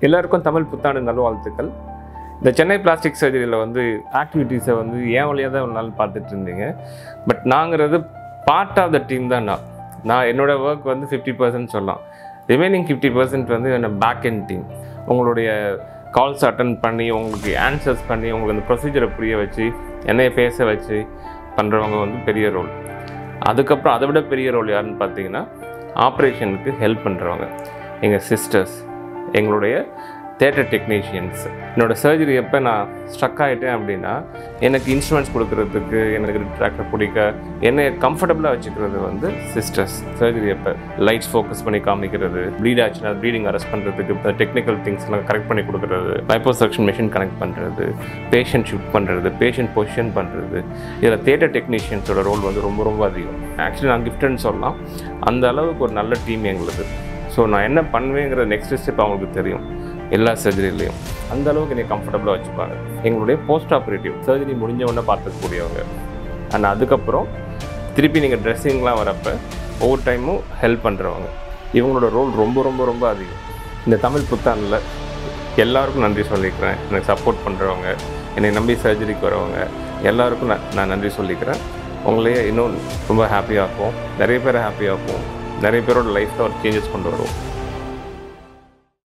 எல்லாருக்கும் தமிழ் புத்தாண்டு நல்வாழ்த்துக்கள் இந்த சென்னை பிளாஸ்டிக் சர்ஜரியில் வந்து ஆக்டிவிட்டீஸை வந்து ஏன் வழியாக தான் ஒரு நாள் பார்த்துட்டு இருந்தீங்க பட் நாங்கிறது பார்ட் ஆஃப் த டீம் தான் நான் நான் என்னோடய ஒர்க் வந்து ஃபிஃப்டி பர்சன்ட் சொல்லலாம் ரிமைனிங் ஃபிஃப்டி பர்சன்ட் வந்து என்ன பேக் எண்ட் டீம் உங்களுடைய கால்ஸ் அட்டன் பண்ணி உங்களுக்கு ஆன்சர்ஸ் பண்ணி உங்களுக்கு அந்த ப்ரொசீஜரை புரிய வச்சு என்னைய பேச வச்சு பண்ணுறவங்க வந்து பெரிய ரோல் அதுக்கப்புறம் அதை விட பெரிய ரோல் யாருன்னு பார்த்தீங்கன்னா ஆப்ரேஷனுக்கு ஹெல்ப் பண்ணுறவங்க எங்கள் சிஸ்டர்ஸ் எங்களுடைய தேட்டர் டெக்னீஷியன்ஸ் என்னோடய சர்ஜரி எப்போ நான் ஸ்ட்ரக் ஆகிட்டேன் அப்படின்னா எனக்கு இன்ஸ்ட்ருமெண்ட்ஸ் கொடுக்கறதுக்கு எனக்கு ட்ராக்டர் பிடிக்க என்னை கம்ஃபர்டபுளாக வச்சுக்கிறது வந்து சிஸ்டர்ஸ் சர்ஜரி எப்போ லைட்ஸ் ஃபோக்கஸ் பண்ணி காமிக்கிறது ப்ளீட் ஆச்சுன்னா ப்ளீடிங் அரெஸ்ட் பண்ணுறதுக்கு டெக்னிக்கல் திங்ஸ்லாம் கரெக்ட் பண்ணி கொடுக்குறது லைப்போசக்ஷன் மிஷின் கனெக்ட் பண்ணுறது பேஷண்ட் ஷிஃப்ட் பண்ணுறது பேஷண்ட் பொசிஷன் பண்ணுறது இதில் தேட்டர் டெக்னீஷியன்ஸோட ரோல் வந்து ரொம்ப ரொம்ப அதிகம் ஆக்சுவலி நான் கிஃப்ட்னு சொல்லலாம் அந்த அளவுக்கு ஒரு நல்ல டீம் எங்களுக்கு ஸோ நான் என்ன பண்ணுவேங்கிற நெக்ஸ்ட் ஸ்டெப் அவங்களுக்கு தெரியும் எல்லா சர்ஜரிலையும் அந்த அளவுக்கு என்னை கம்ஃபர்டபுளாக வச்சுப்பாங்க எங்களுடைய போஸ்ட் ஆப்ரேட்டிவ் சர்ஜரி முடிஞ்ச உடனே பார்த்துக்கக்கூடியவங்க அண்ட் அதுக்கப்புறம் திருப்பி நீங்கள் ட்ரெஸ்ஸிங்லாம் வரப்போ ஒவ்வொரு டைமும் ஹெல்ப் பண்ணுறவங்க இவங்களோட ரோல் ரொம்ப ரொம்ப ரொம்ப அதிகம் இந்த தமிழ் புத்தாண்டில் எல்லாருக்கும் நன்றி சொல்லிக்கிறேன் எனக்கு சப்போர்ட் பண்ணுறவங்க என்னை நம்பி சர்ஜரிக்கு வரவங்க எல்லாருக்கும் நான் நான் நன்றி சொல்லிக்கிறேன் உங்களையே இன்னும் ரொம்ப ஹாப்பியாகும் நிறைய பேரை ஹாப்பியாகும் நிறைய பேரோட லைஃப்பில் ஒரு சேஞ்சஸ் கொண்டு வருவோம்